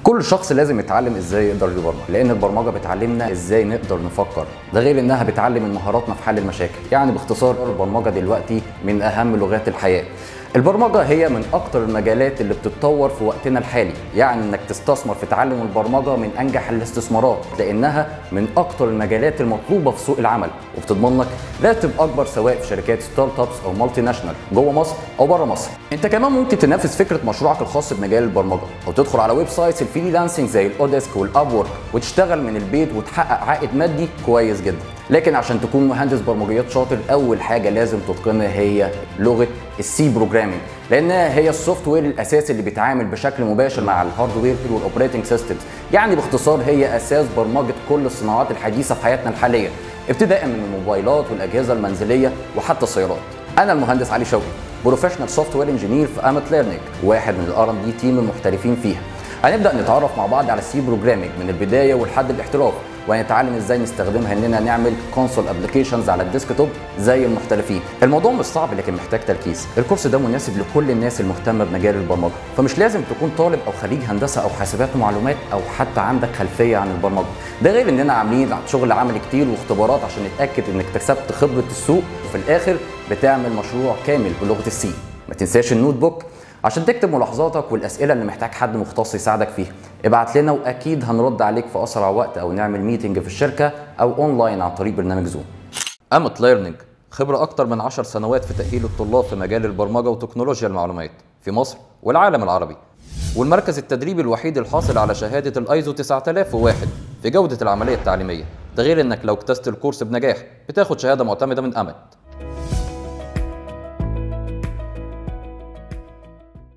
كل شخص لازم يتعلم ازاي يقدر يبرمج لان البرمجه بتعلمنا ازاي نقدر نفكر ده غير انها بتعلم من مهاراتنا في حل المشاكل يعني باختصار البرمجه دلوقتي من اهم لغات الحياه البرمجة هي من أكتر المجالات اللي بتتطور في وقتنا الحالي يعني إنك تستثمر في تعلم البرمجة من أنجح الاستثمارات لأنها من أكتر المجالات المطلوبة في سوق العمل وبتضمن لك راتب أكبر سواء في شركات ستارت أبس أو مالتي ناشونال جوه مصر أو بره مصر أنت كمان ممكن تنفذ فكرة مشروعك الخاص بمجال البرمجة أو تدخل على ويب سايتس الفريلانسنج زي الأوديسك والأب وتشتغل من البيت وتحقق عائد مادي كويس جدا لكن عشان تكون مهندس برمجيات شاطر اول حاجه لازم تتقنها هي لغه السي بروجرامينج لانها هي السوفت وير الاساسي اللي بيتعامل بشكل مباشر مع الهاردوير والاوبريتنج سيستمز يعني باختصار هي اساس برمجه كل الصناعات الحديثه في حياتنا الحاليه ابتداء من الموبايلات والاجهزه المنزليه وحتى السيارات انا المهندس علي شوقي بروفيشنال سوفت وير انجينير في امت ليرنينج واحد من الار ام دي تيم المحترفين فيها هنبدا نتعرف مع بعض على السي بروجرامينج من البدايه ولحد الاحتراف وهنتعلم ازاي نستخدمها اننا نعمل كونسول ابلكيشنز على الديسكتوب زي المحترفين الموضوع مش صعب لكن محتاج تركيز الكورس ده مناسب لكل الناس المهتمه بمجال البرمجه فمش لازم تكون طالب او خريج هندسه او حاسبات ومعلومات او حتى عندك خلفيه عن البرمجه ده غير اننا عاملين شغل عملي كتير واختبارات عشان نتاكد انك اكتسبت خبره السوق وفي الاخر بتعمل مشروع كامل بلغه السي ما تنساش النوت بوك عشان تكتب ملاحظاتك والاسئله اللي محتاج حد مختص يساعدك فيها ابعت لنا واكيد هنرد عليك في اسرع وقت او نعمل ميتنج في الشركه او اونلاين عن طريق برنامج زوم امت ليرنينج خبره اكتر من 10 سنوات في تاهيل الطلاب في مجال البرمجه وتكنولوجيا المعلومات في مصر والعالم العربي والمركز التدريبي الوحيد الحاصل على شهاده الايزو 9001 في جوده العمليه التعليميه ده غير انك لو اجتزت الكورس بنجاح بتاخد شهاده معتمده من امت